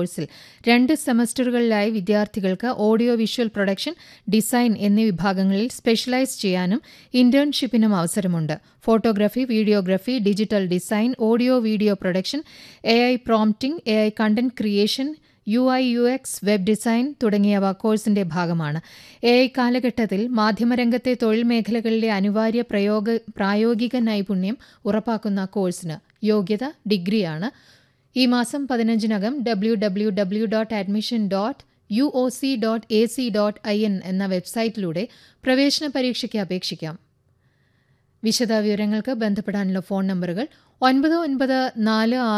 കോഴ്സിൽ രണ്ട് സെമസ്റ്ററുകളിലായി വിദ്യാർത്ഥികൾക്ക് ഓഡിയോ വിഷ്വൽ പ്രൊഡക്ഷൻ ഡിസൈൻ എന്നീ വിഭാഗങ്ങളിൽ സ്പെഷ്യലൈസ് ചെയ്യാനും ഇന്റേൺഷിപ്പിനും അവസരമുണ്ട് photography videography digital design audio video production A I prompting A I content creation U I U X web design തുടങ്ങിയവ കോഴ്സിന്റെ ഭാഗമാണ് എ ഐ കാലഘട്ടത്തിൽ മാധ്യമരംഗത്തെ തൊഴിൽ മേഖലകളിലെ അനിവാര്യ പ്രയോഗ പ്രായോഗിക നൈപുണ്യം ഉറപ്പാക്കുന്ന കോഴ്സിന് യോഗ്യത ഡിഗ്രിയാണ് ഈ മാസം പതിനഞ്ചിനകം W W W dot admission dot U O C dot A C dot I N എന്ന വെബ്സൈറ്റിലൂടെ പ്രവേശന പരീക്ഷയ്ക്ക് അപേക്ഷിക്കാം വിശദവിവരങ്ങൾക്ക് ബന്ധപ്പെടാനുള്ള ഫോൺ നമ്പറുകൾ ഒൻപത് ഒൻപത് നാല്